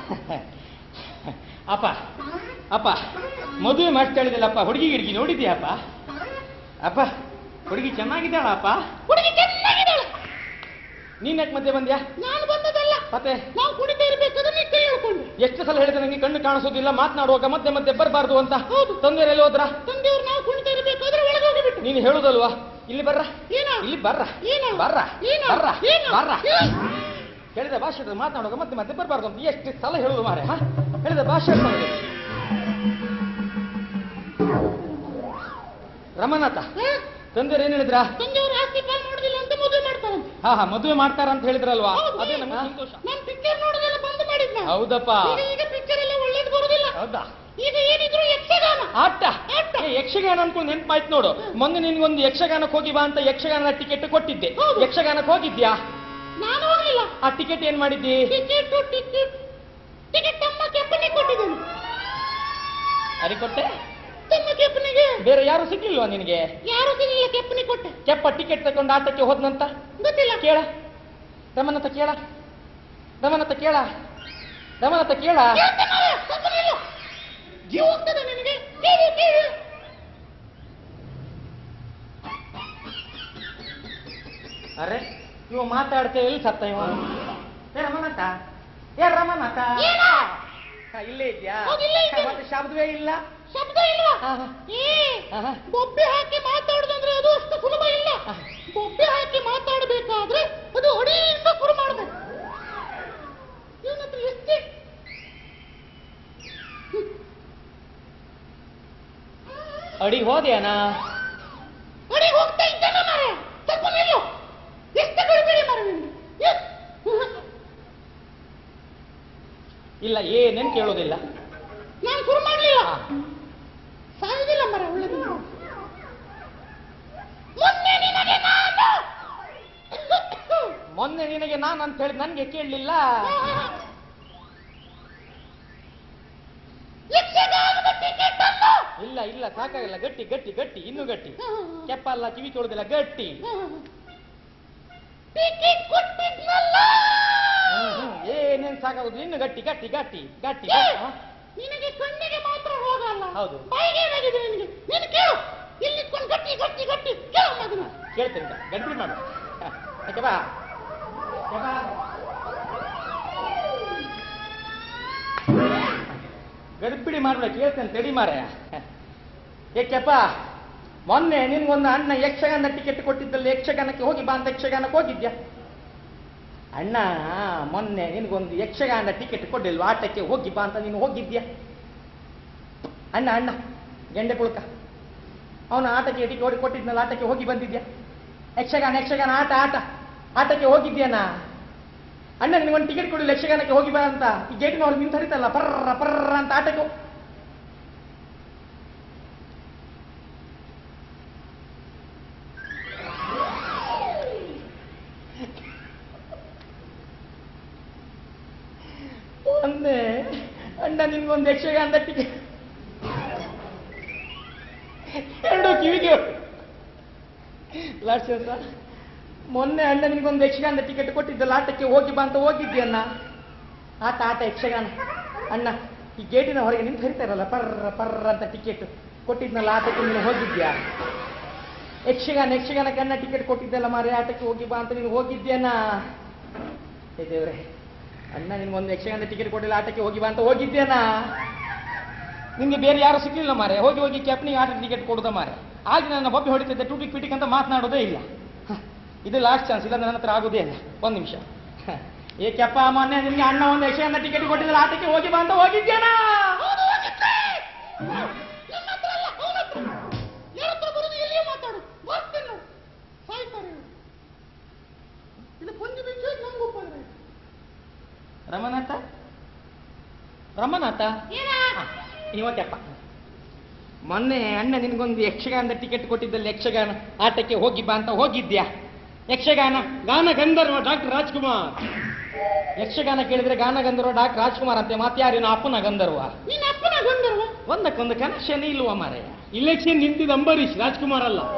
ಅಪ್ಪ ಅಪ್ಪ ಮದುವೆ ಮಾಡ್ತಾ ಹೇಳಿದಲ್ಲಪ್ಪ ಹುಡುಗಿ ಗಿಡ್ಗಿ ನೋಡಿದ್ಯಾಪ್ಪ ಅಪ್ಪ ಹುಡುಗಿ ಚೆನ್ನಾಗಿದ್ದಾಳ ಅಪ್ಪ ಹುಡುಗಿ ಚೆನ್ನಾಗಿದ್ದಾಳೆ ನೀನ್ ಯಾಕೆ ಮಧ್ಯೆ ಬಂದ್ಯಾ ನಾನು ಬಂದದಲ್ಲ ಮತ್ತೆ ನಾವು ಕುಡಿತಾ ಇರ್ಬೇಕಾದ್ರೆ ನೀ ಕೈ ಹೇಳ್ಕೊಂಡು ಎಷ್ಟು ಸಲ ಹೇಳಿದೆ ನನಗೆ ಕಣ್ಣು ಕಾಣಿಸೋದಿಲ್ಲ ಮಾತನಾಡುವಾಗ ಮಧ್ಯೆ ಮಧ್ಯೆ ಬರಬಾರ್ದು ಅಂತ ಹೌದು. ತಂದೆಯಲ್ಲಿ ಹೋದ್ರ ತಂದೆಯವ್ರು ನಾವು ಕುಣಿತಾ ಇರ್ಬೇಕಾದ್ರೆ ಒಳಗೆ ಹೋಗಿಬಿಟ್ಟು ನೀನು ಹೇಳುದಲ್ವಾ ಇಲ್ಲಿ ಬರ್ರ ಏನೋ? ಇಲ್ಲಿ ಬರ್ರ ಏನೋ? ಬರ್ರ ಏನೋ? ಬರ್ರ ಏನೋ? ಬರ್ರ ಏನು? ಹೇಳಿದ ಭಾಷೆ ಮಾತನಾಡುವಾಗ ಮತ್ತೆ ಮತ್ತೆ ಬರಬಾರ್ದು ಅಂತ ಎಷ್ಟು ಸಲ ಹೇಳುದು ಮಾರೆ ಹಾ ಹೇಳಿದ ಭಾಷೆ ಮಾಡೋದು ರಮನಾಥ ಹಾ? ತಂದೆಯರು ಏನ್ ಹೇಳಿದ್ರ ತಂದೆಯವ್ರು ಆಸ್ತಿ ಪಾಲ್ ಮಾಡೋದಿಲ್ಲ ಅಂತ ಮದುವೆ ಮಾಡ್ತಾರಂತೆ ಹಾ ಹಾ ಮದುವೆ ಮಾಡ್ತಾರ ಅಂತ ಹೇಳಿದ್ರಲ್ವಾ ಹೌದು. ಅದೇ ನಮ್ಗೆ ಸಂತೋಷ ನಾನು ಪಿಕ್ಚರ್ ನೋಡೋದೆಲ್ಲ ಬಂದ್ ಮಾಡಿದ್ನ ಹೌದಪ್ಪ ಈಗ ಈಗ ಪಿಕ್ಚರ್ ಎಲ್ಲ ಒಳ್ಳೇದು ಬರೋದಿಲ್ಲ ಹೌದಾ ಈಗ ಏನಿದ್ರು ಯಕ್ಷಗಾನ ಆಟ ಆಟ. ಏ, ಯಕ್ಷಗಾನ ಅನ್ಕೊಂಡು ನೆನ್ಪಾಯ್ತು ನೋಡು ಮೊನ್ನೆ ನಿನ್ಗೊಂದು ಯಕ್ಷಗಾನಕ್ಕೆ ಹೋಗಿ ಬಾ ಅಂತ ಯಕ್ಷಗಾನ ಟಿಕೆಟ್ ಕೊಟ್ಟಿದ್ದೆ ಹೌದು. ಯಕ್ಷಗಾನಕ್ಕೆ ಹೋಗಿದ್ಯಾ ನಾನು ಹೋಗ್ಲಿಲ್ಲ ಆ ಟಿಕೆಟ್ ಏನ್ ಮಾಡಿದ್ದಿ ಟಿಕೆಟ್ ಟಿಕೆಟ್ ಟಿಕೆಟ್ ತಮ್ಮ ಕೆಪ್ಪನಿಗೆ ಕೊಟ್ಟಿದ್ದೇನೆ ಅರಿ ಕೊಟ್ಟೆ ತಮ್ಮ ಕೆಪ್ಪನಿಗೆ ಬೇರೆ ಯಾರು ಸಿಕ್ಕಿಲ್ವಾ ನಿನಗೆ ಯಾರು ಸಿಗಲಿಲ್ಲ ಕೆಪ್ಪನಿಗೆ ಕೊಟ್ಟೆ ಕೆಪ್ಪ ಟಿಕೆಟ್ ತಗೊಂಡು ಆಟಕ್ಕೆ ಹೋದ್ನಂತ ಗೊತ್ತಿಲ್ಲ ಕೇಳ ರಮನತ್ತ ಕೇಳ ರಮನತ್ತ ಕೇಳ ರಮನತ್ತ ಕೇಳ ಕೇಳ್ತೆ ಮಾರ್ರೆ, ತಪ್ಪಲಿಲ್ಲ. ಜೀವ ಹೋಗ್ತದೆ ನಿನಗೆ ಕೇಳಿ ಕೇಳಿ ಅರೆ ಇವ ಮಾತಾಡ್ತೇ ಎಲ್ಲಿ ಸತ್ತ ಇವ ಏ ರಮನತ್ತ ಏ ರಮನತ್ತ ಏನೋ? ಹಾ, ಇಲ್ಲೇ ಇದ್ಯಾ ಹೌದು, ಇಲ್ಲೇ ಇದ್ದೇನೆ. ಮತ್ತೆ ಶಬ್ದವೇ ಇಲ್ಲ ಶಬ್ದ ಇಲ್ವಾ ಆಹಾ. ಏ ಆಹಾ. ಬೊಬ್ಬೆ ಹಾಕಿ ಮಾತಾಡುದಂದ್ರೆ ಅದು ಅಷ್ಟು ಸುಲಭ ಇಲ್ಲ ಆಹಾ. ಬೊಬ್ಬೆ ಹಾಕಿ ಮಾತಾಡಬೇಕಾದ್ರೆ ಅದು ಅಡಿಯಿಂದ ಶುರು ಮಾಡಬೇಕು ಇವನತ್ರ ಎಷ್ಟೇ ಅಡಿ ಹೋದ್ಯಾನಾ ಅಡಿ ಹೋಗ್ತಾ ಇದ್ದಾನ ಮಾರೆ ಸ್ವಲ್ಪ ನಿಲ್ಲು ಎಷ್ಟು ಗಡಿಬಿಡಿ ಮಾರೆ ನಿನ್ಗೆ ಎಸ್. ಇಲ್ಲ ಏನೇನ್ ಕೇಳೋದಿಲ್ಲ ನಾನು ಶುರು ಮಾಡ್ಲಿಲ್ಲ ಹಾ. ಸಾಯುದಿಲ್ಲ ಮರ ಒಳ್ಳೆದು ಮೊನ್ನೆ ನಿನಗೆ ನಾನು ಮೊನ್ನೆ ನಿನಗೆ ನಾನು ಅಂತ ಹೇಳಿ ನನ್ಗೆ ಕೇಳಲಿಲ್ಲ ಯಕ್ಷಗಾನದ ಟಿಕೆಟ್ ಅನ್ನು ಇಲ್ಲ ಇಲ್ಲ ಸಾಕಾಗಿಲ್ಲ ಗಟ್ಟಿ ಗಟ್ಟಿ ಗಟ್ಟಿ ಇನ್ನು ಗಟ್ಟಿ ಕೆಪ್ಪ ಅಲ್ಲ ಕಿವಿ ಕೇಳೋದಿಲ್ಲ ಗಟ್ಟಿ ಟಿಕೆಟ್ ಕೊಟ್ಟಿದ್ನಲ್ಲ ಹ್ಮ್, ಹ್ಮ್. ಏನೇನ್ ಸಾಕಾಗುದು ಇನ್ನು ಗಟ್ಟಿ ಗಟ್ಟಿ ಗಟ್ಟಿ ಗಟ್ಟಿ ಏ, ಹಾ? ನಿನಗೆ ಕಣ್ಣಿಗೆ ಮಾತ್ರ ರೋಗ ಅಲ್ಲ ಹೌದು. ಬಾಯಿಗೆ ಏನಾಗಿದೆ ನಿನಗೆ ನೀನು ಕೇಳು ಇಲ್ಲಿ ಇಟ್ಕೊಂಡು ಗಟ್ಟಿ ಗಟ್ಟಿ ಗಟ್ಟಿ ಕೇಳು ಮಗನ ಕೇಳ್ತೇನೆ ಬಾ. ಗಡ್ಬಿಡಿ ಮಾಡು ಹಾ, ಯಾಕೆ ಬಾ ಯಾಕೆ ಬಾ? ಗಡ್ಬಿಡಿ ಮಾಡ್ಬೇಡ ಕೇಳ್ತೇನೆ ತಡಿ ಮಾರೆ ಏಕೆಪ್ಪ ಮೊನ್ನೆ ನಿನ್ಗೊಂದು ಅಣ್ಣ ಯಕ್ಷಗಾನ ಟಿಕೆಟ್ ಕೊಟ್ಟಿದ್ದಲ್ಲಿ ಯಕ್ಷಗಾನಕ್ಕೆ ಹೋಗಿ ಬಾ ಅಂತ ಯಕ್ಷಗಾನಕ್ಕೆ ಹೋಗಿದ್ಯಾ ಅಣ್ಣ ಮೊನ್ನೆ ನಿನ್ಗೊಂದು ಯಕ್ಷಗಾನ ಟಿಕೆಟ್ ಕೊಡ್ಲಿಲ್ವ ಆಟಕ್ಕೆ ಹೋಗಿ ಬಾ ಅಂತ ನೀನು ಹೋಗಿದ್ಯಾ ಅಣ್ಣ ಅಣ್ಣ ಗೆಂಡೆ ಪುಳ್ಕ ಅವನ ಆಟಕ್ಕೆ ಟಿಕೆಟ್ ಕೊಡಿ ಕೊಟ್ಟಿದ್ನಲ್ಲ ಆಟಕ್ಕೆ ಹೋಗಿ ಬಂದಿದ್ಯಾ ಯಕ್ಷಗಾನ ಯಕ್ಷಗಾನ ಆಟ ಆಟ ಆಟಕ್ಕೆ ಹೋಗಿದ್ಯಾನಾ ಅಣ್ಣ ನಿನಗೊಂದು ಟಿಕೆಟ್ ಕೊಡಿ ಯಕ್ಷಗಾನಕ್ಕೆ ಹೋಗಿ ಬಾ ಅಂತ ಈ ಗೇಟಿನ ಅವ್ರು ನಿಂತು ಹರಿತಲ್ಲ ಪರ್ರ ಪರ್ರ ಅಂತ ಆಟಕ್ಕೆ ಹೋಗ್- ಒಂದೇ ಅಣ್ಣ ನಿನ್ಗೊಂದು ಯಕ್ಷಗಾನದ ಟಿಕೆಟ್ ಎರಡು ಕಿವಿಗೆ ಲಾಸ್ಟ್ ದಿವಸ ಮೊನ್ನೆ ಅಣ್ಣ ನಿನ್ಗೊಂದು ಯಕ್ಷಗಾನದ ಟಿಕೆಟ್ ಕೊಟ್ಟಿದ್ದಲ್ಲ ಆಟಕ್ಕೆ ಹೋಗಿ ಬಾ ಅಂತ ಹೋಗಿದ್ಯಣ್ಣ ಆಟ ಆಟ ಯಕ್ಷಗಾನ ಅಣ್ಣ ಈ ಗೇಟಿನ ಹೊರಗೆ ನಿಂತು ಹರಿತಾರಲ್ಲ ಪರ್ರ ಪರ್ರ ಅಂತ ಟಿಕೆಟ್ ಕೊಟ್ಟಿದ್ನಲ್ಲ ಆಟಕ್ಕೆ ನೀನು ಹೋಗಿದ್ಯಾ ಯಕ್ಷಗಾನ ಯಕ್ಷಗಾನಕ್ಕೆ ಅಣ್ಣ ಟಿಕೆಟ್ ಕೊಟ್ಟಿದ್ದಲ್ಲ ಮಾರೆ ಆಟಕ್ಕೆ ಹೋಗಿ ಬಾ ಅಂತ ನೀನು ಹೋಗಿದ್ಯಾನ ಹೇ ದೇವ್ರೆ ಅಣ್ಣ ನಿನ್ಗೊಂದು ಯಕ್ಷಗಾನದ ಟಿಕೆಟ್ ಕೊಟ್ಟಿಲ್ಲ ಆಟಕ್ಕೆ ಹೋಗಿ ಬಾ ಅಂತ ಹೋಗಿದ್ಯಾನ ನಿಮ್ಗೆ ಬೇರೆ ಯಾರು ಸಿಗ್ಲಿಲ್ಲ ಮಾರೆ ಹೋಗಿ ಹೋಗಿ ಕ್ಯಾಪ್ನಿಗೆ ಆಟ ಟಿಕೆಟ್ ಕೊಡುದ ಮಾರೆ ಆಗ ನನ್ನ ಬೊಬ್ಬೆ ಹೊಡಿತಿದ್ದೆ ಟೂಟಿಕ್ ಪಿಟಿಕ್ ಅಂತ ಮಾತನಾಡೋದೇ ಇಲ್ಲ ಹ, ಇದು ಲಾಸ್ಟ್ ಚಾನ್ಸ್ ಇಲ್ಲ ನನ್ನ ಹತ್ರ ಆಗೋದೇ ಇಲ್ಲ ಒಂದು ನಿಮಿಷ ಹ, ಏ ಕೆಪ್ಪ ಮೊನ್ನೆ ನಿನ್ಗೆ ಅಣ್ಣ ಒಂದು ಯಕ್ಷಗಾನ ಟಿಕೆಟ್ ಕೊಟ್ಟಿದ್ರೆ ಆಟಕ್ಕೆ ಹೋಗಿ ಬಾ ಅಂತ ಹೋಗಿದ್ಯಾನ ಹೌದು ಹೋಗಿದ್ದೆ ನನ್ನ ಹತ್ರ ಅಲ್ಲ ಅವನ ಹತ್ರ ಯಾರ ಹತ್ರ ಬರೋದು ಎಲ್ಲಿಯೇ ಮಾತಾಡು ಬರ್ತೇನೆ ನಾವು. ಸಾಯ್ತಾರೆ ಇವ್ರು. ಇದು ಪಂಚ ಬಿಚ್ಚು ನಂಗೂ ಬಂದ್ರೆ ರಮನಾಥ ರಮನಾಥ ಏನ ಇವತ್ತೆಪ್ಪ ಮೊನ್ನೆ ಅಣ್ಣ ನಿನ್ಗೊಂದು ಯಕ್ಷಗಾನದ ಟಿಕೆಟ್ ಕೊಟ್ಟಿದ್ದಲ್ಲಿ ಯಕ್ಷಗಾನ ಆಟಕ್ಕೆ ಹೋಗಿ ಬಾ ಅಂತ ಹೋಗಿದ್ಯಾ ಯಕ್ಷಗಾನ ಗಾನ ಗಂಧರ್ವ ಡಾಕ್ಟರ್ ರಾಜ್ಕುಮಾರ್ ಯಕ್ಷಗಾನ ಕೇಳಿದ್ರೆ ಗಾನ ಗಂಧರ್ವ ಡಾಕ್ಟರ್ ರಾಜ್ಕುಮಾರ್ ಅಂತೆ ಮಾತ್ಯಾರಿನ ಅಪ್ಪನ ಗಂಧರ್ವ ನಿನ್ನ ಅಪ್ಪನ ಗಂಧರ್ವ ಒಂದಕ್ಕೊಂದು ಕನೆಕ್ಷನ್ ಇಲ್ವಾ ಮಾರೆ ಇಲೆಕ್ಷನ್ ನಿಂತಿದ್ದು ಅಂಬರೀಶ್ ರಾಜ್ಕುಮಾರ್ ಅಲ್ಲ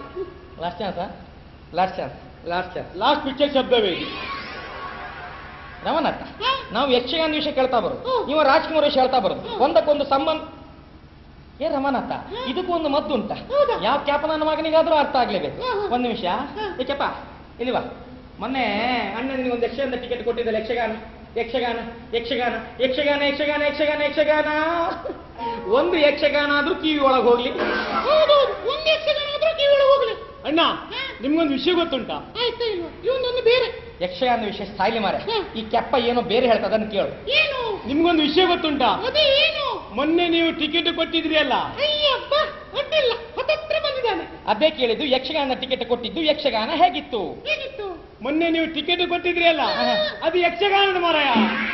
last chance last chance last chance last picture ಶಬ್ದವೇ ಇದು ರಮನಾಥ ಹಾ? ನಾವು ಯಕ್ಷಗಾನ ವಿಷಯ ಕೇಳ್ತಾ ಬರೋದು ಹ್ಮ್. ಇವ ರಾಜ್ಕುಮಾರ್ ವಿಷಯ ಹೇಳ್ತಾ ಬರೋದು ಹ್ಮ್. ಒಂದಕ್ಕೊಂದು ಸಂಬಂಧ ಏ ರಮನಾಥ ಹ್ಮ್. ಇದಕ್ಕೂ ಒಂದು ಮದ್ದು ಉಂಟ ಹೌದಾ? ಯಾವ ಕ್ಯಾಪ ನನ್ನ ಮಗನಿಗಾದ್ರೂ ಅರ್ಥ ಆಗ್ಲೇಬೇಕು ಹ್ಮ್, ಹ್ಮ್. ಒಂದು ನಿಮಿಷ ಹ್ಮ್. ಏಕೆಪ್ಪ ಇಲ್ವಾ ಮೊನ್ನೆ ಅಣ್ಣನಿಗೆ ಒಂದು ಯಕ್ಷಗಾನ ಟಿಕೆಟ್ ಕೊಟ್ಟಿದ್ದಲ್ಲ ಯಕ್ಷಗಾನ ಯಕ್ಷಗಾನ ಯಕ್ಷಗಾನ ಯಕ್ಷಗಾನ ಯಕ್ಷಗಾನ ಯಕ್ಷಗಾನ ಯಕ್ಷಗಾನ ಒಂದು ಯಕ್ಷಗಾನ ಆದ್ರೂ ಕಿವಿ ಒಳಗೆ ಹೋಗ್ಲಿ ಹೌದೌದು ಒಂದು ಯಕ್ಷಗಾನ ಆದ್ರೂ ಕಿವಿ ಒಳಗೆ ಹೋಗ್ಲಿ ಅಣ್ಣ ಹಾ? ನಿಮ್ಗೊಂದು ವಿಷಯ ಗೊತ್ತುಂಟಾ ಆಯ್ತಾ ಇಲ್ವಾ ಇವನೊಂದು ಬೇರೆ ಯಕ್ಷಗಾನ ವಿಷಯ ಸಾಯ್ಲಿ ಮಾರೆ ಹ್ಮ್. ಈ ಕೆಪ್ಪ ಏನೋ ಬೇರೆ ಹೇಳ್ತದನ್ನು ಕೇಳು ಏನು ನಿಮ್ಗೊಂದು ವಿಷಯ ಗೊತ್ತುಂಟಾ ಅದೇ ಏನು ಮೊನ್ನೆ ನೀವು ಟಿಕೆಟ್ ಕೊಟ್ಟಿದ್ರಿ ಅಲ್ಲ ಅಯ್ಯಪ್ಪ ಅಡ್ಡಿಲ್ಲ ಹತ್ತತ್ರ ಬಂದಿದ್ದಾನೆ ಅದೇ ಕೇಳಿದ್ದು ಯಕ್ಷಗಾನ ಟಿಕೆಟ್ ಕೊಟ್ಟಿದ್ದು ಯಕ್ಷಗಾನ ಹೇಗಿತ್ತು ಹೇಗಿತ್ತು ಮೊನ್ನೆ ನೀವು ಟಿಕೆಟ್ ಕೊಟ್ಟಿದ್ರಿ ಅಲ್ಲ ಹಾ. ಅದು ಯಕ್ಷಗಾನದ ಮಾರಾಯ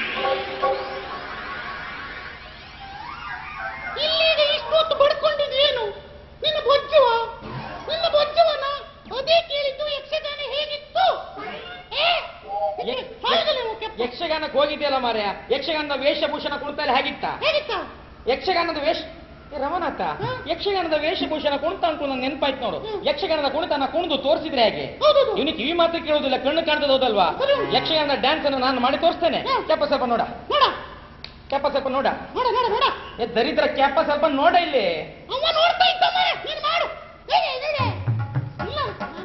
ಇಲ್ಲೀಗ ಇಷ್ಟೊತ್ತು ಬಡ್ಕೊಂಡಿದ್ದೇನು ನಿನ್ನ ಬೊಜ್ಜುವ ನಿನ್ನ ಬೊಜ್ಜುವನ ಅದೇ ಕೇಳಿದ್ದು ಯಕ್ಷಗಾನ ಹೇಗಿತ್ತು ಏ? ಯ- ಹಾಗಲ್ಲ ಇವು ಕೆಪ್ಪ. ಯಕ್ಷಗಾನಕ್ಕೆ ಹೋಗಿದ್ಯಲ್ಲ ಮಾರ್ಯ ಯಕ್ಷಗಾನದ ವೇಷಭೂಷಣ ಕುಣಿತಲ್ಲಿ ಹೇಗಿತ್ತ ಹೇಗಿತ್ತ ಯಕ್ಷಗಾನದ ವೇಷ ಏ ರಮನಾಥ ಹಾ? ಯಕ್ಷಗಾನದ ವೇಷಭೂಷಣ ಕುಣಿತ ಅಂತ ನಂಗೆ ನೆನಪಾಯ್ತು ನೋಡು ಹ್ಮ್. ಯಕ್ಷಗಾನದ ಕುಣಿತನ ಕುಣಿದು ತೋರಿಸಿದ್ರೆ ಹೇಗೆ ಹೌದೌದು ಇವನು ಕಿವಿ ಮಾತ್ರ ಕೇಳುವುದಿಲ್ಲ ಕಣ್ಣು ಕಾಣ್ತದೆ ಹೌದಲ್ವಾ ಸರಿ. ಯಕ್ಷಗಾನದ ಡ್ಯಾನ್ಸ್ ಅನ್ನು ನಾನು ಮಾಡಿ ತೋರಿಸ್ತೇನೆ ಹ್ಮ್. ಕೆಪ್ಪ ಸ್ವಲ್ಪ ನೋಡ ನೋಡ ಕೆಪ್ಪ ಸ್ವಲ್ಪ ನೋಡ ನೋಡ ನೋಡ ನೋಡ ಏ ದರಿದ್ರ ಕೆಪ್ಪ ಸ್ವಲ್ಪ ನೋಡ ಇಲ್ಲಿ ಅವ ನೋಡ್ತಾ ಇದ್ದಾನೆ ನೀನು ಮಾಡು ಹೇಗೆ ಹೇಗೆ ಇಲ್ಲ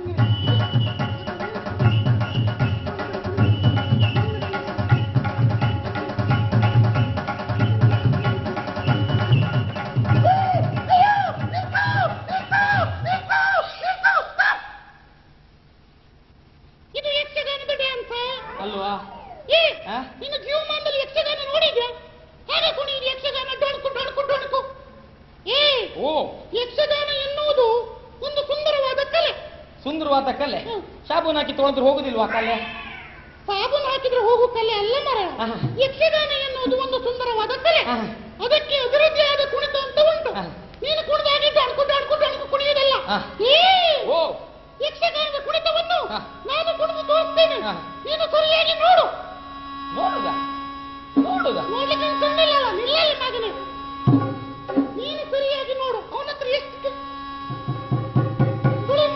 ಇದು ಯಕ್ಷಗಾನದ ಡ್ಯಾನ್ಸ್ ಅಲ್ವಾ ಏ ಆ? ನಿನ್ನ ಜೀವಮಾನದಲ್ಲಿ ಯಕ್ಷಗಾನ ನೋಡಿದ್ಯಾ ಹೇಗೆ ಕುಣಿಯುದು ಯಕ್ಷಗಾನ ಡೊಣಕು ಡೊಣಕು ಡೊಣಕು ಏ ಓ ಯಕ್ಷಗಾನ ಎನ್ನುವುದು ಒಂದು ಸುಂದರವಾದ ಕಲೆ ಸುಂದರವಾದ ಕಲೆ ಹ್ಮ್. ಸಾಬೂನ್ ಹಾಕಿ ತೊಳೆದ್ರು ಹೋಗುದಿಲ್ವಾ ಕಲೆ ಸಾಬೂನು ಹಾಕಿದ್ರೆ ಹೋಗು ಕಲೆ ಅಲ್ಲ ಮರ ಆಹಾ. ಯಕ್ಷಗಾನ ಎನ್ನುವುದು ಒಂದು ಸುಂದರವಾದ ಕಲೆ ಆಹಾ. ಅದಕ್ಕೆ ಅದರದ್ದೇ ಆದ ಕುಣಿತ ಅಂತ ಉಂಟು ಆಹಾ. ನೀನು ಕುಣಿದಾಗಿ ಡೊಣಕು ಡೊಣಕು ಡೊಣಕು ಕುಣಿಯೋದಲ್ಲ ಆಹಾ. ಏ ಓ ಯಕ್ಷಗಾನದ ಕುಣಿತವನ್ನು ಆಹಾ. ನಾನು ಕುಣಿದು ತೋರಿಸ್ತೇನೆ ಆಹಾ. ನೀನು ಸರಿಯಾಗಿ ನೋಡು ನೋಡುದ ನೋಡುದ ನೋಡ್ಲಿಕ್ಕೆ ನೀನು ಸುಮ್ಮನಿಲ್ಲ ನಿಲ್ಲಲ್ಲ ಮಗನೇ ನೀನು ಸರಿಯಾಗಿ ನೋಡು ಅವನ ಹತ್ರ ಎಷ್ಟು ಸುಳಿ-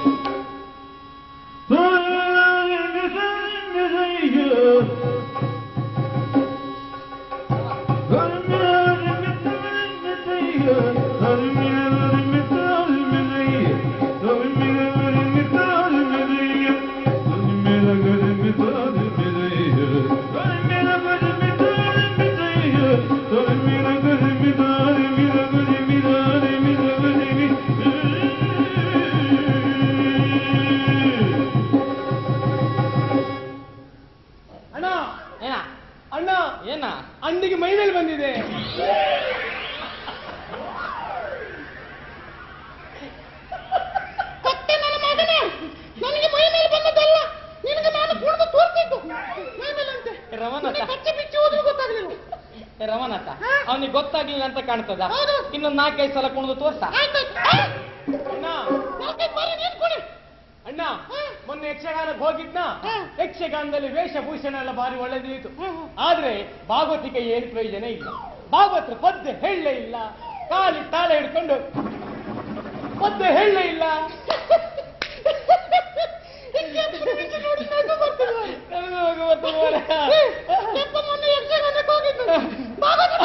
ಅಣ್ಣ ಏನ ಅಣ್ಣ ಏನ ಅಂಡಿಗೆ ಮೈ ಮೇಲೆ ಬಂದಿದೆ ಕತ್ತೆ ನನ್ನ ಮಗನೇ ನನಗೆ ಮೈ ಮೇಲೆ ಬಂದದ್ದಲ್ಲ ನಿನಗೆ ನಾನು ಕುಣಿದು ತೋರಿಸಿದ್ದು ಮೈ ಮೇಲೆ ಅಂತೆ ರಮನಾಥ ನಿನಗೆ ಕಚ್ಚೆ ಬಿಚ್ಚಿ ಹೋದ್ರು ಗೊತ್ತಾಗಲಿಲ್ಲ ಏ ರಮನಾಥ ಹಾ? ಅವನಿಗೆ ಗೊತ್ತಾಗ್ಲಿಲ್ಲ ಅಂತ ಕಾಣ್ತದ ಹೌದು. ಇನ್ನೊಂದು ನಾಲ್ಕೈದು ಸಲ ಕುಣಿದು ತೋರ್ಸ ಆಯ್ತಾಯ್ತು ಆ! ಅಣ್ಣ ನಾಲ್ಕೈದು ಬಾರಿ ನೀನು ಕುಣಿ ಅಣ್ಣ ಹಾ. ಮೊನ್ನೆ ಯಕ್ಷಗಾನಕ್ಕೆ ಹೋಗಿದ್ನ ಹಾ. ಯಕ್ಷಗಾನದಲ್ಲಿ ವೇಷಭೂಷಣ ಎಲ್ಲ ಭಾರಿ ಒಳ್ಳೆದಿತ್ತು ಹಾ, ಹಾ. ಆದ್ರೆ ಭಾಗವತಿಗೆ ಏನು ಪ್ರಯೋಜನ ಇಲ್ಲ ಭಾಗವತ ಪದ್ಯ ಹೇಳಲೇ ಇಲ್ಲ ಕಾಲಿ ತಾಳ ಹಿಡ್ಕೊಂಡು ಪದ್ಯ ಹೇಳಲೇ ಇಲ್ಲ ನೋಡಿ ನಗು ಬರ್ತದೆ ಮಾರ್ರೆ. ನನಗೂ ಹೋಗು ಮತ್ತು ಮಾರ್ರೆ. ಯಪ್ಪ ಮೊನ್ನೆ ಯಕ್ಷಗಾನಕ್ಕೆ ಹೋಗಿದ್ದು ಭಾಗವತ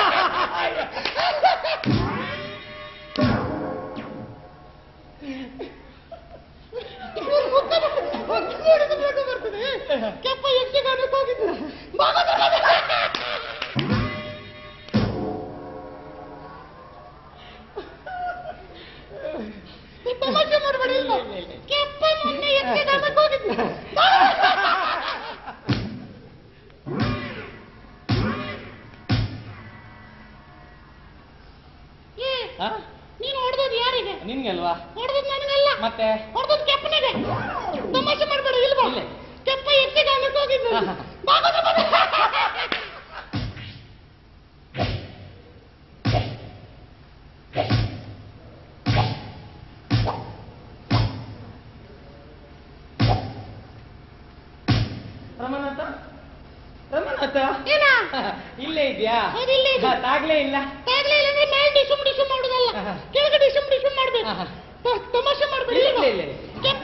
ಇವ್ರ ಮುಖ ಮುಖ ನೋಡಿದ್ರೆ ನಗು ಬರ್ತದೆ ಕೆಪ್ಪ ಯಕ್ಷಗಾನಕ್ಕೆ ಹೋಗಿದ್ದು ಭಾಗವತ ತಮಾಷೆ ಮಾಡಬೇಡಿ ಇಲ್ಲ, ಇಲ್ಲ, ಇಲ್ಲ. ಕೆಪ್ಪ ಮೊನ್ನೆ ಯಕ್ಷಗಾನಕ್ಕೆ ಹೋಗಿದ್ದು ಏ ಹಾ? ನೀನು ಹೊಡೆದದ್ದು ಯಾರಿಗೆ ನಿನ್ಗಲ್ವಾ ಹೊಡೆದದ್ದು ನನಗಲ್ಲ ಮತ್ತೆ ಹೊಡೆದದ್ದು ಕೆಪ್ಪನಿಗೆ ತಮಾಷೆ ಮಾಡಬೇಡ ಇಲ್ವಾ ಇಲ್ಲ. ಕೆಪ್ಪ ಯಕ್ಷಗಾನಕ್ಕೆ ಹೋಗಿದ್ದು ಆಹಾ. ಭಾಗವತ ರಮನಾಥ ರಮನಾಥ ಏನ ಇಲ್ಲೇ ಇದೆಯಾ ಹೌದು, ಇಲ್ಲೇ ಇದೆ. ತಾಗ್ಲೇ ಇಲ್ಲ ತಾಗ್ಲೇ ಇಲ್ಲ ಅಂದ್ರೆ ಮೇಲೆ ಡಿಸುಮ್ ಡಿಸುಮ್ ಮಾಡುದಲ್ಲ ಆಹಾ. ಕೆಳಗೆ ಡಿಸುಮ್ ಡಿಸುಮ್ ಮಾಡ್ಬೇಕು ಆಹಾ. ತ- ತಮಾಷೆ ಮಾಡಬೇಡಿ ಇಲ್ಲ, ಇಲ್ವಾ? ಇಲ್ಲ, ಇಲ್ಲ. ಕೆಪ್ಪ ಯಕ್ಷಗಾನಕ್ಕೆ ಹೋಗಿದ್ದು ಭಾಗವತ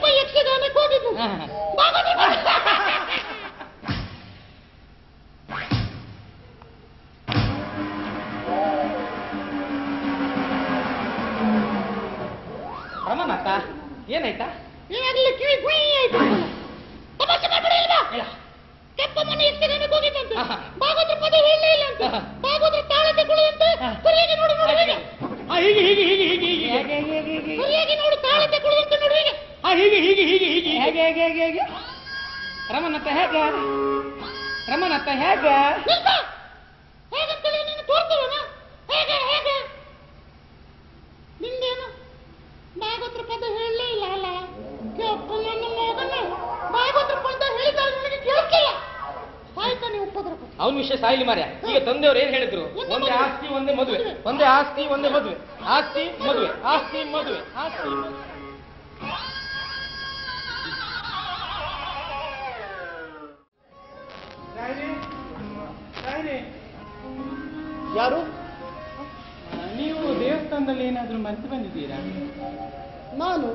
ಆಹಾ. ಕೆಪ್ಪ ಯಕ್ಷಗಾನಕ್ಕೆ ಹೋಗಿದ್ದು ಭಾಗವತ ರಮನಾಥ ರಮನಾಥ ಭಾಗವತ ಇಲ್ಲ ಇದೆಯಾ ಹೌದು, ಇಲ್ಲೇ ಇದೆ. ರಮನಾಥ ಏನಾಯ್ತಾ ಈಗಾಗಲೇ ಕಿವಿ ಗುಯ್ ಆಯ್ತು ತಮಾಷೆ ಮಾಡ್ಬೇಡ ಇಲ್ವಾ ಹೇಳ. ಕೆಪ್ಪ ಮನೆ ಇಷ್ಟಕ್ಕೆ ಹೋಗಿತ್ತಂತೆ ಆಹಾ. ಭಾಗವತರ ಪದ ಹೇಳಲೇ ಇಲ್ಲ ಅಂತ ಆಹಾ. ಭಾಗವತರ ತಾಳ ತಗೊಳ್ಳುವಂತೆ ಆಹಾ. ಸರಿಯಾಗಿ ನೋಡು ನೋಡು ಈಗ ಆ, ಹೀಗೆ ಹೀಗೆ ಹೀಗೆ ಹೀಗೆ ಹೀಗೆ ಹೇಗೆ ಹೇಗೆ ಹೇಗೆ ಹೇಗೆ ಸರಿಯಾಗಿ ನೋಡು ತಾಳ ತಗೊಳ್ಳುವಂತೆ ನೋಡು ಈಗ ಆ, ಹೀಗೆ ಹೀಗೆ ಹೀಗೆ ಹೀಗೆ ಹೇಗೆ ಹೇಗೆ ಹೇಗೆ ಹೇಗೆ ರಮನತ್ತ ಹೇಗೆ ರಮನತ್ತ ಹೇಗೆ ನಿಲ್ಸ ಹೇಗಂತೇಳಿ ನೀನು ತೋರ್ತೇವನ ಹೇಗೆ ಹೇಗೆ ನಿಂದೇನು ಭಾಗವತರ ಪದ ಹೇಳಲೇ ಇಲ್ಲ ಅಲ್ಲ ಕೆಪ್ಪ ನನ್ನ ಮಗನ ಭಾಗವತರ ಪದ ಹೇಳಿದಾಗ ನನಗೆ ಕೇಳ್ತಿಲ್ಲ ಸಾಯ್ತಾನೆ ಉಪ್ಪದ್ರ ಪದ ಅವನ ವಿಷಯ ಸಾಯಿಲಿ ಮಾರ್ಯ ಈಗ ತಂದೆಯವ್ರು ಏನ್ ಹೇಳಿದ್ರು ಒಂದೇ ಒಂದೇ ಮದುವೆ. ಆಸ್ತಿ ಒಂದೇ ಮದುವೆ ಒಂದೇ ಆಸ್ತಿ ಒಂದೇ ಮದುವೆ ಆಸ್ತಿ ಮದುವೆ ಆಸ್ತಿ ಮದುವೆ ಆಸ್ತಿ ಮದುವೆ. ಯಾರು ನೀವು ದೇವಸ್ಥಾನದಲ್ಲಿ ಏನಾದ್ರೂ ಮರೆತು ಬಂದಿದ್ದೀರಾ ನಾನು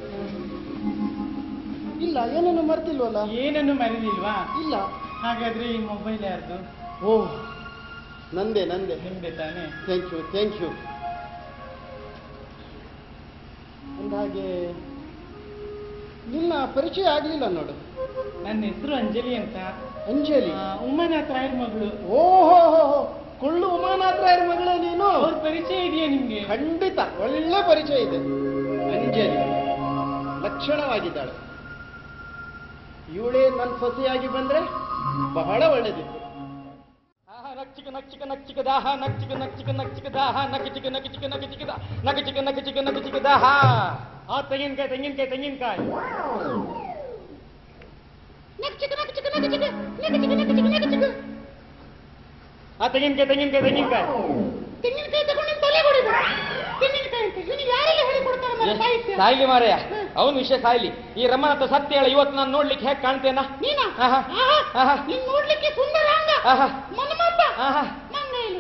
ಇಲ್ಲ ಏನನ್ನು ಮರ್ತಿಲ್ವಲ್ಲ ಏನನ್ನು ಮರೆದಿಲ್ವಾ ಇಲ್ಲ ಹಾಗಾದ್ರೆ ಈ ಮೊಬೈಲ್ ಯಾರ್ದು ಓ ನಂದೆ ನಂದೆ ನಿಮ್ದೆ ತಾನೇ ಥ್ಯಾಂಕ್ ಯು ಥ್ಯಾಂಕ್ ಯು ಅಂದಾಗೆ ನಿನ್ನ ಪರಿಚಯ ಆಗಲಿಲ್ಲ ನೋಡು ನನ್ನ ಹೆಸರು ಅಂಜಲಿ ಅಂತ ಅಂಜಲಿ ಆ, ಉಮ್ಮನಾಥ್ ರಾಯರ್ ಮಗಳು ಓಹೋ ಕೊಳ್ಳು ಉಮಾನಾಥರಾಯರ ಮಗಳೇ ನೀನು ಅವ್ರ ಪರಿಚಯ ಇದೆಯಾ ನಿಮ್ಗೆ ಖಂಡಿತ ಒಳ್ಳೆ ಪರಿಚಯ ಇದೆ ಅಂಜಲಿ ಲಕ್ಷಣವಾಗಿದ್ದಾಳೆ ಇವಳೇ ನನ್ನ ಸೊಸೆಯಾಗಿ ಬಂದ್ರೆ ಬಹಳ ಒಳ್ಳೇದಿತ್ತು ಆಹಾ, ನಕ್ಚಿಕ ನಕ್ಚಿಕ ನಕ್ಚಿಕ ದಾಹ ನಕ್ಚಿಕ ನಕ್ಚಿಕ ನಕ್ಚಿಕ ದಾಹ ನಕಚಿಕ ನಕಚಿಕ ನಕಚಿಕ ದಾ ನಕಚಿಕ ನಕಚಿಕ ನಕಚಿಕ ದಾಹ ಆ ತೆಂಗಿನಕಾಯಿ ತೆಂಗಿನಕಾಯಿ ತೆಂಗಿನಕಾಯಿ ನಕ್ಚಿಕ ನಕ್ಚಿಕ ನಕ್ಚಿಕ ನಕ್ಚಿಕ ನಕ್ಚಿಕ ನಕ್ಚಿಕ ಆ ತೆಂಗಿನಕಾಯಿ ತೆಂಗಿನಕಾಯಿ ತೆಂಗಿನಕಾಯಿ ತೆಂಗಿನಕಾಯಿ ತಗೊಂಡು ನಿನ್ ತಲೆ ಹೊಡಿದು ತೆಂಗಿನಕಾಯಿ ಅಂತ ಇವನಿಗೆ ಯಾರೆಲ್ಲ ಹೇಳಿಕೊಡ್ತಾರೆ ನನ್ನ ಸಾಹಿತ್ಯ ಸಾಯ್ಲಿ ಮಾರಯ್ಯ ಹ್ಮ್. ಅವನ ವಿಷಯ ಸಾಯ್ಲಿ ಈ ರಮನಾಥ ಸತ್ಯ ಹೇಳ ಇವತ್ತು ನಾನು ನೋಡ್ಲಿಕ್ಕೆ ಹೇಗೆ ಕಾಣ್ತೇನ ನೀನ ಆಹಾ. ಆಹಾ. ಆಹಾ. ನೀನ್ ನೋಡ್ಲಿಕ್ಕೆ ಸುಂದರಾಂಗ ಆಹಾ. ಮನ್ಮಂತ ಆಹಾ. ಮಂಗ ಇಲ್ಲಿ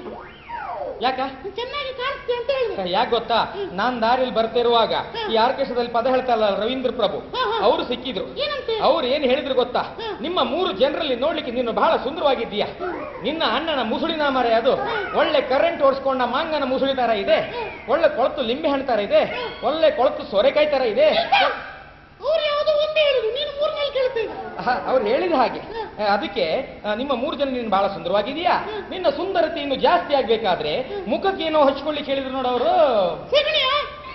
ಯಾಕ ನೀನ್ ಚೆನ್ನಾಗಿ ಕಾಣಿಸ್ತಿ ಅಂತ ಹೇಳಿದೆ ಯಾಕೆ ಗೊತ್ತಾ ನಾನ್ ದಾರಿಯಲ್ಲಿ ಬರ್ತಿರುವಾಗ ಈ ಆರ್ಕೆಸ್ಟ್ರಾದಲ್ಲಿ ಪದ ಹೇಳ್ತಾರಲ್ಲ ರವೀಂದ್ರ ಪ್ರಭು ಹಾ, ಹಾ. ಅವರು ಸಿಕ್ಕಿದ್ರು ಏನಂತೆ ಅವ್ರು ಏನ್ ಹೇಳಿದ್ರು ಗೊತ್ತಾ ಹ್ಮ್. ನಿಮ್ಮ ಮೂರು ಜನರಲ್ಲಿ ನೋಡ್ಲಿಕ್ಕೆ ನೀನು ಬಹಳ ಸುಂದರವಾಗಿದ್ದೀಯ ನಿನ್ನ ಅಣ್ಣನ ಮುಸುಳಿನ ಮರೆ ಅದು ಒಳ್ಳೆ ಕರೆಂಟ್ ಓಡಿಸ್ಕೊಂಡ ಮಾಂಗನ ಮುಸುಳಿ ತರ ಇದೆ ಒಳ್ಳೆ ಕೊಳತು ಲಿಂಬೆ ಹಣ್ಣು ತರ ಇದೆ ಒಳ್ಳೆ ಕೊಳತು ಸೊರೆಕಾಯಿ ತರ ಇದೆ ಅವ್ರು ಯಾವುದೋ ಒಂದೇ ಹೇಳಿದ್ರು ನೀನು ಮೂರ್ನಲ್ಲಿ ಕೇಳ್ತೇನೆ ಅವ್ರು ಹೇಳಿದ ಹಾಗೆ ಆ, ಅದಕ್ಕೆ ಆ, ನಿಮ್ಮ ಮೂರು ಜನ ನೀನು ಬಹಳ ಸುಂದರವಾಗಿದೆಯಾ ನಿನ್ನ ಸುಂದರತೆ ಇನ್ನು ಜಾಸ್ತಿ ಆಗ್ಬೇಕಾದ್ರೆ ಮುಖಕ್ಕೆ ಏನೋ ಹಚ್ಕೊಳ್ಳಿಕ್ಕೆ ಹೇಳಿದ್ರು ನೋಡವರು ಸಗಣಿಯಾ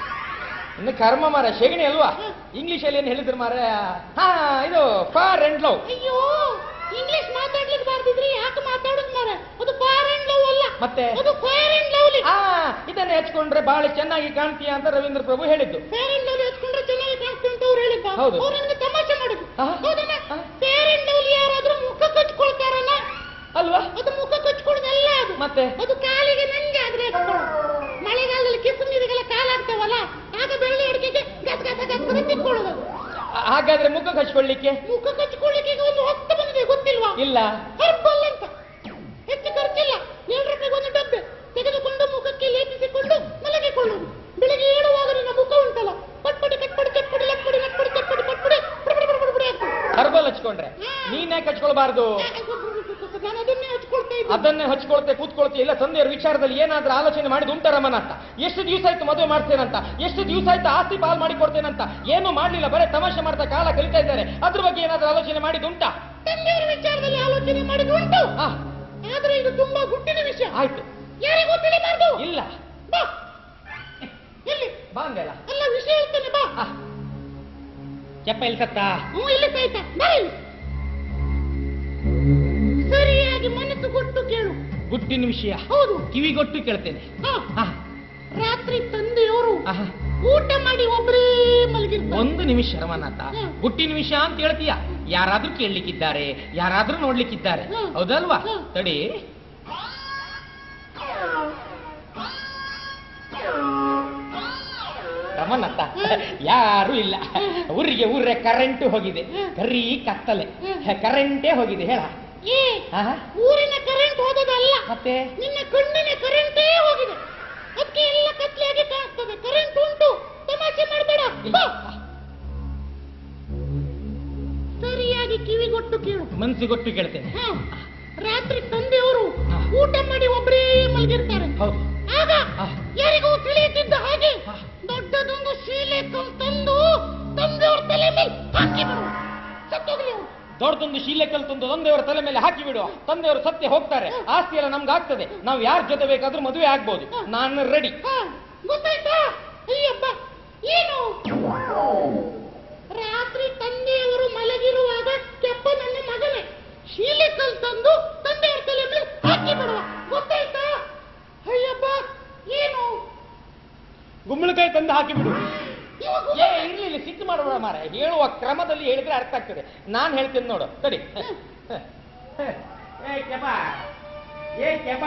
ಇನ್ನು ಕರ್ಮ ಮಾರ ಶೇಗಣಿ ಅಲ್ವಾ ಇಂಗ್ಲಿಷ್ ಅಲ್ಲಿ ಏನ್ ಹೇಳಿದ್ರು ಮಾರ ಹಾ ಇದು ಫಾರ್ ಅಂಡ್ ಲವ್ ಅಯ್ಯೋ ಇಂಗ್ಲಿಷ್ ಮಾತಾಡ್ಲಿಕ್ಕೆ ಬಾರ್ದಿದ್ರಿ ಯಾಕೆ ಮಾತಾಡುದು ಮಾರ ಅದು ಫಾರ್ ಅಂಡ್ ಲವ್ ಅಲ್ಲ ಮತ್ತೆ? ಅದು ಫೈರ್ ಅಂಡ್ ಲವ್ಲಿ ಆ ಇದನ್ನ ಹಚ್ಕೊಂಡ್ರೆ ಬಹಳ ಚೆನ್ನಾಗಿ ಕಾಣ್ತೀಯ ಅಂತ ರವೀಂದ್ರ ಪ್ರಭು ಹೇಳಿದ್ದು ಫೇರ್ ಅಂಡ್ ಲವ್ಲಿ ಹಚ್ಕೊಂಡ್ರೆ ಚೆನ್ನಾಗಿ ಕಾಣಿಸ್ತೆ ಅಂತ ಅವ್ರು ಹೇಳಿದ್ದ ಹೌದು. ಅವ್ರು ನನಗೆ ತಮಾಷೆ ಮಾಡುದು ಆಹಾ. ಹೌದಣ್ಣ ಆ. ಫೇರ್ ಅಂಡ್ ಲವ್ಲಿ ಯಾರಾದ್ರೂ ಮುಖ ಕಚ್ಕೊಳ್ತಾರಲ್ಲ ಅಲ್ವಾ ಅದು ಮುಖ ಕಚ್ಕೊಳ್ಳೋದಲ್ಲ ಅದು ಮತ್ತೆ? ಅದು ಕಾಲಿಗೆ ನಂಗೆ ಆದ್ರೆ ಹಚ್ಕೊಳ್ಳೋದು ಮಳೆಗಾಲದಲ್ಲಿ ಕಿಸು ನೀರಿಗೆಲ್ಲ ಕಾಲಾಗ್ತಾವಲ್ಲ ಆಗ ಬೆಳ್ಳಿ ಅಡಿಕೆಗೆ ಗಸ್ ಗಸ ಗಸ್ ಗಸ ತಿಕ್ಕೊಳ್ಳೋದು ಆ- ಹಾಗಾದ್ರೆ ಮುಖಕ್ಕೆ ಹಚ್ಕೊಳ್ಳಿಕ್ಕೆ ಮುಖ ಕಚ್ಕೊಳ್ಳಿಕ್ಕೆ ಈಗ ಒಂದು ಹೊತ್ತು ಬಂದಿದೆ ಗೊತ್ತಿಲ್ವಾ ಇಲ್ಲ ಹರ್ಬಲ್ ಅಂತ ಹೆಚ್ಚು ಖರ್ಚಿಲ್ಲ ಏಳು ರೂಪಾಯಿಗೆ ಒಂದು ಡಬ್ಬೆ ತೆಗೆದುಕೊಂಡು ಮುಖಕ್ಕೆ ಲೇಪಿಸಿಕೊಂಡು ಮಲಗಿಕೊಳ್ಳುವುದು ಬೆಳಿಗ್ಗೆ ಏಳುವಾಗ ನಿನ್ನ ಮುಖ ಉಂಟಲ್ಲ ಪಟ್ಪಡಿ ಕಟ್ಪಡಿ ಚಪ್ಪಡಿ ಲಪ್ಪಡಿ ಲಪ್ಪಡಿ ಚಪ್ಪಡಿ ಪಟ್ಪಡಿ ಪುಡಿ ಪುಡಿ ಪುಡಿ ಪುಡಿ ಅಂತ ಹರ್ಬಲ್ ಹಚ್ಕೊಂಡ್ರೆ ನೀನ್ಯಾಕೆ ಹಚ್ಕೊಳ್ಬಾರ್ದು ನಾನು ಅದನ್ನೇ ಹಚ್ಕೊಳ್ತಾ ಇದ್ದೆ ಅದನ್ನೇ ಹಚ್ಕೊಳ್ತೆ ಕೂತ್ಕೊಳ್ತೆ ಇಲ್ಲ ತಂದೆಯವ್ರ ವಿಚಾರದಲ್ಲಿ ಏನಾದ್ರೂ ಆಲೋಚನೆ ಮಾಡಿದ್ ಉಂಟ ರಮನಾಥ ಎಷ್ಟು ದಿವಸ ಆಯ್ತು ಮದುವೆ ಮಾಡ್ತೇನಂತ ಎಷ್ಟು ದಿವಸ ಆಯ್ತು ಆಸ್ತಿ ಪಾಲ್ ಮಾಡಿ ಕೊಡ್ತೇನಂತ ಏನು ಮಾಡ್ಲಿಲ್ಲ ಬರೇ ತಮಾಷೆ ಮಾಡ್ತಾ ಕಾಲ ಕಲಿತಾ ಇದ್ದಾರೆ ಅದ್ರ ಬಗ್ಗೆ ಏನಾದ್ರೂ ಆಲೋಚನೆ ಮಾಡಿದ್ ಉಂಟಾ ತಂದೆಯವರ ವಿಚಾರದಲ್ಲಿ ಆಲೋಚನೆ ಮಾಡಿದ್ದು ಉಂಟು ಆ, ಆದ್ರೆ ಇದು ತುಂಬಾ ಗುಟ್ಟಿನ ವಿಷಯ ಆಯ್ತು ಯಾರಿಗೂ ತಿಳಿಬಾರ್ದು ಇಲ್ಲ ಬಾ ಎಲ್ಲಿ ಬಾ ಅಂದೇಳ ಅಲ್ಲ ವಿಷಯ ಹೇಳ್ತೇನೆ ಬಾ ಆ. ಕೆಪ್ಪ ಇಲ್ಲಿ ಸತ್ತ ಹ್ಞೂ ಇಲ್ಲಿ ಸಾಯ್ತಾ ಬಾ ಇಲ್ಲಿ ಸರಿಯಾಗಿ ಮನಸ್ಸು ಕೊಟ್ಟು ಕೇಳು ಗುಟ್ಟಿನ ವಿಷಯ ಹೌದು ಕಿವಿಗೊಟ್ಟು ಕೇಳ್ತೇನೆ ಹಾ ಆ, ರಾತ್ರಿ ತಂದೆಯವರು ಆಹಾ. ಊಟ ಮಾಡಿ ಒಬ್ಬರೇ ಮಲಗಿರ್ತಾರೆ ಒಂದು ನಿಮಿಷ ರಮನಾಥ ಹ್ಮ್. ಗುಟ್ಟಿನ ವಿಷಯ ಅಂತ ಹೇಳ್ತೀಯ ಯಾರಾದ್ರೂ ಕೇಳಲಿಕ್ಕಿದ್ದಾರೆ ಯಾರಾದ್ರೂ ನೋಡ್ಲಿಕ್ಕಿದ್ದಾರೆ ಹ್ಮ್. ಹೌದಲ್ವಾ ಹ್ಮ್. ತಡಿ ರಮನಾಥ ಹ್ಮ್. ಯಾರು ಇಲ್ಲ ಊರಿಗೆ ಊರೇ ಕರೆಂಟ್ ಹೋಗಿದೆ ಹ್ಮ್. ಕರಿ ಕತ್ತಲೆ ಹ್ಮ್. ಕರೆಂಟೇ ಹೋಗಿದೆ ಹೇಳ ಏ ಆಹಾ. ಊರಿನ ಕರೆಂಟ್ ಹೋದದಲ್ಲ ಮತ್ತೆ ನಿನ್ನ ಕಣ್ಣಿನ ಕರೆಂಟೇ ಹೋಗಿದೆ ಅದಕ್ಕೆ ಎಲ್ಲ ಕತ್ಲೆಯಾಗಿ ಕಾಣಿಸ್ತದೆ ಕರೆಂಟ್ ಉಂಟು ತಮಾಷೆ ಮಾಡಬೇಡ ಬಾ ಸರಿಯಾಗಿ ಕಿವಿಗೊಟ್ಟು ಕೇಳು ಮನ್ಸಿಗೊಟ್ಟು ಕೇಳ್ತೇನೆ ಹಾ. ರಾತ್ರಿ ತಂದೆಯವರು ಹಾ. ಊಟ ಮಾಡಿ ಒಬ್ಬರೇ ಮಲಗಿರ್ತಾರೆ ಹೌದು ಆಗ ಹಾ. ಯಾರಿಗೂ ತಿಳಿಯುತ್ತಿದ್ದ ಹಾಗೆ ಹಾ. ದೊಡ್ಡದೊಂದು ಶೀಲೆ ಕಲ್ ತಂದು ಯಾವುದೊಂದು ಶೀಲೆಕಲ್ ತಂದು ತಂದೆಯವರ ತಲೆ ಮೇಲೆ ಹಾಕಿ ಬಿಡುವ ತಂದೆಯವರು ಸತ್ಯ ಹೋಗ್ತಾರೆ ಆಸ್ತಿ ಎಲ್ಲ ನಮ್ಗೆ ಆಗ್ತದೆ ನಾವು ಯಾರ ಜೊತೆ ಬೇಕಾದ್ರೂ ಮದುವೆ ಆಗ್ಬೋದು ನಾನು ರೆಡಿ ಹಾ, ಗೊತ್ತಾಯ್ತಾ ಅಯ್ಯಪ್ಪ ಏನು ರಾತ್ರಿ ತಂದೆಯವರು ಮಲಗಿರುವಾಗ ಕೆಪ್ಪ ನನ್ನ ಮಗನೇ ಶೀಲೆಕಲ್ ತಂದು ತಂದೆಯವರ ತಲೆ ಮೇಲೆ ಹಾಕಿ ಬಿಡುವ ಗೊತ್ತಾಯ್ತಾ ಅಯ್ಯಪ್ಪ ಏನು ಗುಂಬಳಕಾಯಿ ತಂದು ಹಾಕಿ ಬಿಡು ಇವ ಏ ಗುಮ್ಮ- ಇರ್ಲಿ ಇಲ್ಲಿ ಸಿಟ್ಟು ಮಾಡಬೇಡ ಮಾರ ಹೇಳುವ ಕ್ರಮದಲ್ಲಿ ಹೇಳಿದ್ರೆ ಅರ್ಥ ಆಗ್ತದೆ ನಾನು ಹೇಳ್ತೇನೆ ನೋಡು ಸರಿ ಏ ಕೆಪ ಏ ಕೆಪ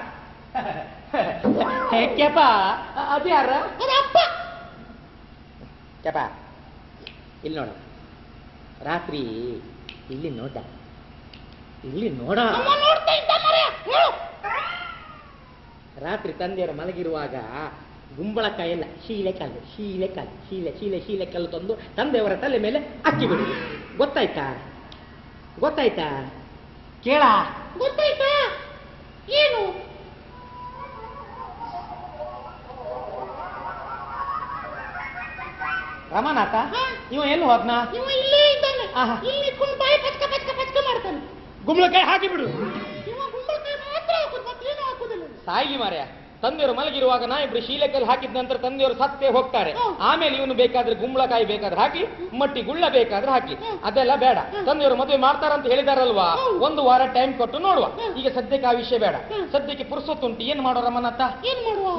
ಏ ಕೆಪ ಅದು ಯಾರ ಅದು ಅಪ್ಪ ಕೆಪ ಇಲ್ಲಿ ನೋಡು ರಾತ್ರಿ ಇಲ್ಲಿ ನೋಡ ಇಲ್ಲಿ ನೋಡ ಅಮ್ಮ ನೋಡ್ತಾ ಇದ್ದ ಮರೆ ಹೇಳು ರಾತ್ರಿ ತಂದೆಯರು ಮಲಗಿರುವಾಗ ಗುಂಬಳಕಾಯಿ ಎಲ್ಲ ಶೀಲೆ ಕಲ್ಲು ಶೀಲೆ ಕಲ್ಲು ಶೀಲೆ ಶೀಲೆ ಶೀಲೆ ಕಲ್ಲು ತಂದು ತಂದೆಯವರ ತಲೆ ಮೇಲೆ ಅಕ್ಕಿ ಬಿಡು ಗೊತ್ತಾಯ್ತಾ ಗೊತ್ತಾಯ್ತಾ ಕೇಳ ಗೊತ್ತಾಯ್ತಾ ಏನು ರಮನಾಥ ಹಾ. ಇವ ಎಲ್ಲಿ ಹೋದ್ನ ಇವ ಇಲ್ಲೇ ಇದ್ದಾನೆ ಆಹಾ. ಇಲ್ಲಿ ಇಟ್ಕೊಂಡು ಬಾಯಿ ಪಚ್ಕ ಪಚ್ಕ ಪಚ್ಕ ಮಾಡ್ತಾನೆ ಗುಂಬಳಕಾಯಿ ಹಾಕಿ ಬಿಡು ಇವ ಗುಂಬಳಕಾಯಿ ಮಾತ್ರ ಹಾಕೋದು ಮತ್ತೇನು ಹಾಕೋದಿಲ್ಲ ಸಾಯಿಲಿ ಮಾರ್ಯ ತಂದೆಯವರು ಮಲಗಿರುವಾಗ ನಾ ಇಬ್ರು ಶೀಲೆಕಲ್ಲಿ ಹಾಕಿದ ನಂತರ ತಂದೆಯವರು ಸತ್ತೇ ಹೋಗ್ತಾರೆ ಹ್ಮ್. ಆಮೇಲೆ ಇವನು ಬೇಕಾದ್ರೆ ಗುಂಬಳಕಾಯಿ ಬೇಕಾದ್ರೆ ಹಾಕಿ ಮಟ್ಟಿ ಗುಳ್ಳ ಬೇಕಾದ್ರೆ ಹಾಕಿ ಹ್ಮ್. ಅದೆಲ್ಲ ಬೇಡ ತಂದೆಯವರು ಮದುವೆ ಮಾಡ್ತಾರಂತ ಹೇಳಿದಾರಲ್ವಾ ಹ್ಮ್. ಒಂದು ವಾರ ಟೈಮ್ ಕೊಟ್ಟು ನೋಡುವ ಹ್ಮ್. ಈಗ ಸದ್ಯಕ್ಕೆ ಆ ವಿಷಯ ಬೇಡ ಹ್ಮ್. ಸದ್ಯಕ್ಕೆ ಪುರುಸೊತ್ತುಂಟು ಏನ್ ಮಾಡೋ ರಮನಾಥ ಏನ್ ಮಾಡುವ